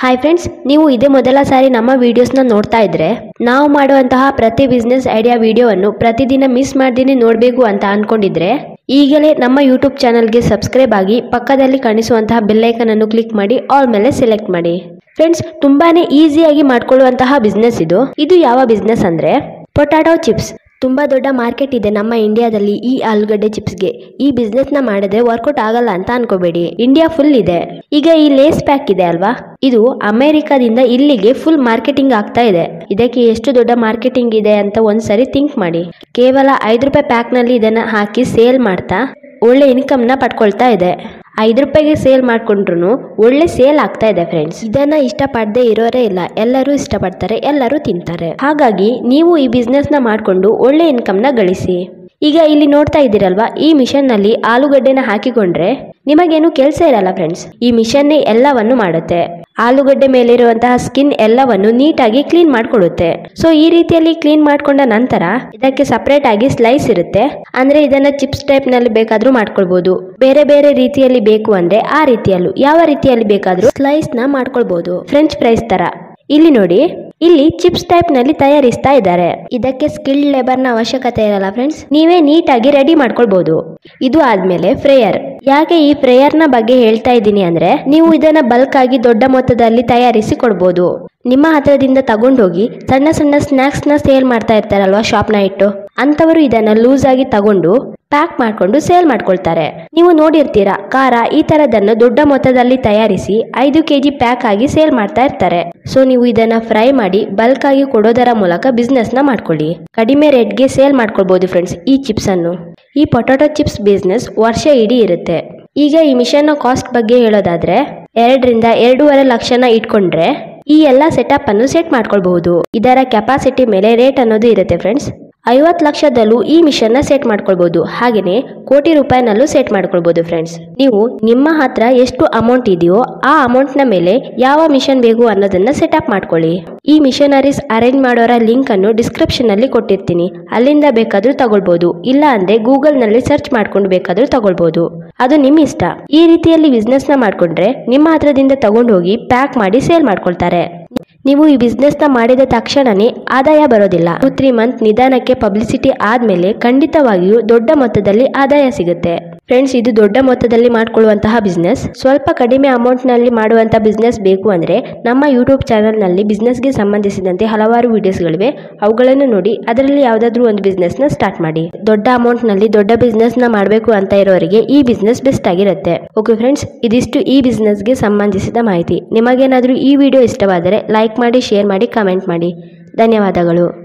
hi friends ನೀವು ಇದೇ ಮೊದಲ ಸಾರಿ ನಮ್ಮ ವಿಡಿಯೋಸ್ನ ನೋಡ್ತಾ ಇದ್ರೆ ನಾವು ಮಾಡುವಂತಹ ಪ್ರತಿ ಬಿಸ್ನೆಸ್ ಐಡಿಯಾ ವಿಡಿಯೋವನ್ನು ಪ್ರತಿದಿನ ಮಿಸ್ ಮಾಡ್ದೇನೆ ನೋಡಬೇಕು ಅಂತ ಅನ್ಕೊಂಡಿದ್ರೆ ಈಗಲೇ ನಮ್ಮ ಯೂಟ್ಯೂಬ್ ಚಾನಲ್ಗೆ ಸಬ್ಸ್ಕ್ರೈಬ್ ಆಗಿ ಪಕ್ಕದಲ್ಲಿ ಕಾಣಿಸುವಂತಹ ಬೆಲ್ಲೈಕನ್ ಅನ್ನು ಕ್ಲಿಕ್ ಮಾಡಿ ಆಲ್ ಮೇಲೆ ಸೆಲೆಕ್ಟ್ ಮಾಡಿ ಫ್ರೆಂಡ್ಸ್ ತುಂಬಾನೇ ಈಸಿಯಾಗಿ ಮಾಡ್ಕೊಳ್ಳುವಂತಹ ಬಿಸ್ನೆಸ್ ಇದು ಇದು ಯಾವ ಬಿಸ್ನೆಸ್ ಅಂದ್ರೆ ಪೊಟ್ಯಾಟೊ ಚಿಪ್ಸ್ ತುಂಬಾ ದೊಡ್ಡ ಮಾರ್ಕೆಟ್ ಇದೆ ನಮ್ಮ ಇಂಡಿಯಾದಲ್ಲಿ ಈ ಆಲೂಗಡ್ಡೆ ಚಿಪ್ಸ್ಗೆ ಈ ಬಿಸ್ನೆಸ್ ನ ಮಾಡಿದ್ರೆ ವರ್ಕೌಟ್ ಆಗಲ್ಲ ಅಂತ ಅನ್ಕೋಬೇಡಿ ಇಂಡಿಯಾ ಫುಲ್ ಇದೆ ಈಗ ಈ ಲೇಸ್ ಪ್ಯಾಕ್ ಇದೆ ಅಲ್ವಾ ಇದು ಅಮೆರಿಕಾದಿಂದ ಇಲ್ಲಿಗೆ ಫುಲ್ ಮಾರ್ಕೆಟಿಂಗ್ ಆಗ್ತಾ ಇದೆ ಇದಕ್ಕೆ ಎಷ್ಟು ದೊಡ್ಡ ಮಾರ್ಕೆಟಿಂಗ್ ಇದೆ ಅಂತ ಒಂದ್ಸರಿ ಥಿಂಕ್ ಮಾಡಿ ಕೇವಲ ಐದು ರೂಪಾಯಿ ಪ್ಯಾಕ್ ನಲ್ಲಿ ಇದನ್ನ ಹಾಕಿ ಸೇಲ್ ಮಾಡ್ತಾ ಒಳ್ಳೆ ಇನ್ಕಮ್ ನ ಪಡ್ಕೊಳ್ತಾ ಇದೆ ಐದು ರೂಪಾಯಿಗೆ ಸೇಲ್ ಮಾಡ್ಕೊಂಡ್ರು ಒಳ್ಳೆ ಸೇಲ್ ಆಗ್ತಾ ಇದೆ ಫ್ರೆಂಡ್ಸ್ ಇದನ್ನ ಇಷ್ಟಪಡದೆ ಇರೋರೇ ಇಲ್ಲ ಎಲ್ಲರೂ ಇಷ್ಟಪಡ್ತಾರೆ ಎಲ್ಲರೂ ತಿಂತಾರೆ ಹಾಗಾಗಿ ನೀವು ಈ ಬಿಸ್ನೆಸ್ ನ ಮಾಡ್ಕೊಂಡು ಒಳ್ಳೆ ಇನ್ಕಮ್ ನ ಗಳಿಸಿ ಈಗ ಇಲ್ಲಿ ನೋಡ್ತಾ ಇದ್ದೀರಲ್ವಾ ಈ ಮಿಷನ್ ನಲ್ಲಿ ಆಲೂಗಡ್ಡೆನ ಹಾಕಿಕೊಂಡ್ರೆ ನಿಮಗೇನು ಕೆಲಸ ಇರಲ್ಲ ಫ್ರೆಂಡ್ಸ್ ಈ ಮಿಷನ್ನೇ ಎಲ್ಲವನ್ನು ಮಾಡುತ್ತೆ ಆಲೂಗಡ್ಡೆ ಮೇಲಿರುವಂತಹ ಸ್ಕಿನ್ ಎಲ್ಲವನ್ನು ನೀಟಾಗಿ ಕ್ಲೀನ್ ಮಾಡ್ಕೊಡುತ್ತೆ ಸೊ ಈ ರೀತಿಯಲ್ಲಿ ಕ್ಲೀನ್ ಮಾಡ್ಕೊಂಡ ನಂತರ ಇದಕ್ಕೆ ಸಪರೇಟ್ ಆಗಿ ಸ್ಲೈಸ್ ಇರುತ್ತೆ ಅಂದ್ರೆ ಇದನ್ನ ಚಿಪ್ಸ್ ಟೈಪ್ ನಲ್ಲಿ ಬೇಕಾದ್ರೂ ಮಾಡ್ಕೊಳ್ಬಹುದು ಬೇರೆ ಬೇರೆ ರೀತಿಯಲ್ಲಿ ಬೇಕು ಅಂದ್ರೆ ಆ ರೀತಿಯಲ್ಲೂ ಯಾವ ರೀತಿಯಲ್ಲಿ ಬೇಕಾದ್ರೂ ಸ್ಲೈಸ್ ನ ಮಾಡ್ಕೊಳ್ಬಹುದು ಫ್ರೆಂಚ್ ಫ್ರೈಸ್ ತರ ಇಲ್ಲಿ ನೋಡಿ ಇಲ್ಲಿ ಚಿಪ್ಸ್ ಟೈಪ್ ನಲ್ಲಿ ತಯಾರಿಸ್ತಾ ಇದ್ದಾರೆ ಇದಕ್ಕೆ ಸ್ಕಿಲ್ಡ್ ಲೇಬರ್ ನ ಅವಶ್ಯಕತೆ ಇರಲ್ಲ ಫ್ರೆಂಡ್ಸ್ ನೀವೇ ನೀಟಾಗಿ ರೆಡಿ ಮಾಡ್ಕೊಳ್ಬಹುದು ಇದು ಆದ್ಮೇಲೆ ಫ್ರೇಯರ್ ಯಾಕೆ ಈ ಫ್ರೇಯರ್ ನ ಬಗ್ಗೆ ಹೇಳ್ತಾ ಇದ್ದೀನಿ ಅಂದ್ರೆ ನೀವು ಇದನ್ನ ಬಲ್ಕ್ ಆಗಿ ದೊಡ್ಡ ಮೊತ್ತದಲ್ಲಿ ತಯಾರಿಸಿ ಕೊಡ್ಬೋದು ನಿಮ್ಮ ಹತ್ರದಿಂದ ತಗೊಂಡೋಗಿ ಸಣ್ಣ ಸಣ್ಣ ಸ್ನಾಕ್ಸ್ ನ ಸೇಲ್ ಮಾಡ್ತಾ ಇರ್ತಾರಲ್ವಾ ಶಾಪ್ ನ ಇಟ್ಟು ಅಂತವರು ಇದನ್ನ ಲೂಸ್ ಆಗಿ ತಗೊಂಡು ಪ್ಯಾಕ್ ಮಾಡ್ಕೊಂಡು ಸೇಲ್ ಮಾಡ್ಕೊಳ್ತಾರೆ ನೀವು ನೋಡಿರ್ತೀರಾ ಖಾರ ಈ ತರದನ್ನು ದೊಡ್ಡ ಮೊತ್ತದಲ್ಲಿ ತಯಾರಿಸಿ ಐದು ಕೆಜಿ ಪ್ಯಾಕ್ ಆಗಿ ಸೇಲ್ ಮಾಡ್ತಾ ಇರ್ತಾರೆ ಸೊ ನೀವು ಇದನ್ನ ಫ್ರೈ ಮಾಡಿ ಬಲ್ಕ್ ಆಗಿ ಕೊಡೋದರ ಮೂಲಕ ಬಿಸ್ನೆಸ್ ನ ಮಾಡ್ಕೊಳ್ಳಿ ಕಡಿಮೆ ರೇಟ್ಗೆ ಸೇಲ್ ಮಾಡ್ಕೊಳ್ಬಹುದು ಫ್ರೆಂಡ್ಸ್ ಈ ಚಿಪ್ಸ್ ಅನ್ನು ಈ ಪೊಟ್ಯಾಟೊ ಚಿಪ್ಸ್ ಬಿಸ್ನೆಸ್ ವರ್ಷ ಇಡೀ ಇರುತ್ತೆ ಈಗ ಈ ಮಿಷನ್ ನ ಕಾಸ್ಟ್ ಬಗ್ಗೆ ಹೇಳೋದಾದ್ರೆ ಎರಡರಿಂದ ಎರಡೂವರೆ ಲಕ್ಷನ ಇಟ್ಕೊಂಡ್ರೆ ಈ ಎಲ್ಲ ಸೆಟಪ್ ಅನ್ನು ಸೆಟ್ ಮಾಡ್ಕೊಳ್ಬಹುದು ಇದರ ಕೆಪಾಸಿಟಿ ಮೇಲೆ ರೇಟ್ ಅನ್ನೋದು ಇರುತ್ತೆ ಫ್ರೆಂಡ್ಸ್ ಐವತ್ತು ಲಕ್ಷದಲ್ಲೂ ಈ ಮಿಷನ್ ನ ಸೆಟ್ ಮಾಡ್ಕೊಳ್ಬಹುದು ಹಾಗೇನೆ ಕೋಟಿ ರೂಪಾಯಿನಲ್ಲೂ ಸೆಟ್ ಮಾಡ್ಕೊಳ್ಬಹುದು ಫ್ರೆಂಡ್ಸ್ ನೀವು ನಿಮ್ಮ ಹತ್ರ ಎಷ್ಟು ಅಮೌಂಟ್ ಇದೆಯೋ ಆ ಅಮೌಂಟ್ ನ ಮೇಲೆ ಯಾವ ಮಿಷನ್ ಬೇಕು ಅನ್ನೋದನ್ನ ಸೆಟಪ್ ಮಾಡ್ಕೊಳ್ಳಿ ಈ ಮಿಷನರೀಸ್ ಅರೇಂಜ್ ಮಾಡೋರ ಲಿಂಕ್ ಅನ್ನು ಡಿಸ್ಕ್ರಿಪ್ಷನ್ ಅಲ್ಲಿ ಕೊಟ್ಟಿರ್ತೀನಿ ಅಲ್ಲಿಂದ ಬೇಕಾದ್ರೂ ತಗೊಳ್ಬಹುದು ಇಲ್ಲ ಅಂದ್ರೆ ಗೂಗಲ್ ನಲ್ಲಿ ಸರ್ಚ್ ಮಾಡ್ಕೊಂಡು ಬೇಕಾದ್ರೂ ತಗೊಳ್ಬಹುದು ಅದು ನಿಮ್ ಇಷ್ಟ ಈ ರೀತಿಯಲ್ಲಿ ಬಿಸ್ನೆಸ್ ನ ಮಾಡ್ಕೊಂಡ್ರೆ ನಿಮ್ಮ ಹತ್ರದಿಂದ ತಗೊಂಡು ಹೋಗಿ ಪ್ಯಾಕ್ ಮಾಡಿ ಸೇಲ್ ಮಾಡ್ಕೊಳ್ತಾರೆ ನೀವು ಈ ಬಿಸ್ನೆಸ್ ನ ಮಾಡಿದ ತಕ್ಷಣನೇ ಆದಾಯ ಬರೋದಿಲ್ಲ ಟು ತ್ರೀ ಮಂತ್ ನಿಧಾನಕ್ಕೆ ಪಬ್ಲಿಸಿಟಿ ಆದ್ಮೇಲೆ ಖಂಡಿತವಾಗಿಯೂ ದೊಡ್ಡ ಮೊತ್ತದಲ್ಲಿ ಆದಾಯ ಸಿಗುತ್ತೆ ಫ್ರೆಂಡ್ಸ್ ಇದು ದೊಡ್ಡ ಮೊತ್ತದಲ್ಲಿ ಮಾಡ್ಕೊಳ್ಳುವಂತಹ ಬಿಸ್ನೆಸ್ ಸ್ವಲ್ಪ ಕಡಿಮೆ ಅಮೌಂಟ್ ನಲ್ಲಿ ಮಾಡುವಂತಹ ಬಿಸ್ನೆಸ್ ಬೇಕು ಅಂದ್ರೆ ನಮ್ಮ ಯೂಟ್ಯೂಬ್ ಚಾನೆಲ್ ನಲ್ಲಿ ಬಿಸ್ನೆಸ್ ಗೆ ಸಂಬಂಧಿಸಿದಂತೆ ಹಲವಾರು ವಿಡಿಯೋಸ್ಗಳಿವೆ ಅವುಗಳನ್ನು ನೋಡಿ ಅದರಲ್ಲಿ ಯಾವ್ದಾದ್ರು ಒಂದು ಬಿಸ್ನೆಸ್ ನ ಸ್ಟಾರ್ಟ್ ಮಾಡಿ ದೊಡ್ಡ ಅಮೌಂಟ್ ನಲ್ಲಿ ದೊಡ್ಡ ಬಿಸ್ನೆಸ್ ನ ಮಾಡಬೇಕು ಅಂತ ಇರೋರಿಗೆ ಈ ಬಿಸ್ನೆಸ್ ಬೆಸ್ಟ್ ಆಗಿರುತ್ತೆ ಓಕೆ ಫ್ರೆಂಡ್ಸ್ ಇದಿಷ್ಟು ಈ ಬಿಸ್ನೆಸ್ ಗೆ ಸಂಬಂಧಿಸಿದ ಮಾಹಿತಿ ನಿಮಗೇನಾದ್ರೂ ಈ ವಿಡಿಯೋ ಇಷ್ಟವಾದರೆ ಲೈಕ್ ಮಾಡಿ ಶೇರ್ ಮಾಡಿ ಕಮೆಂಟ್ ಮಾಡಿ ಧನ್ಯವಾದಗಳು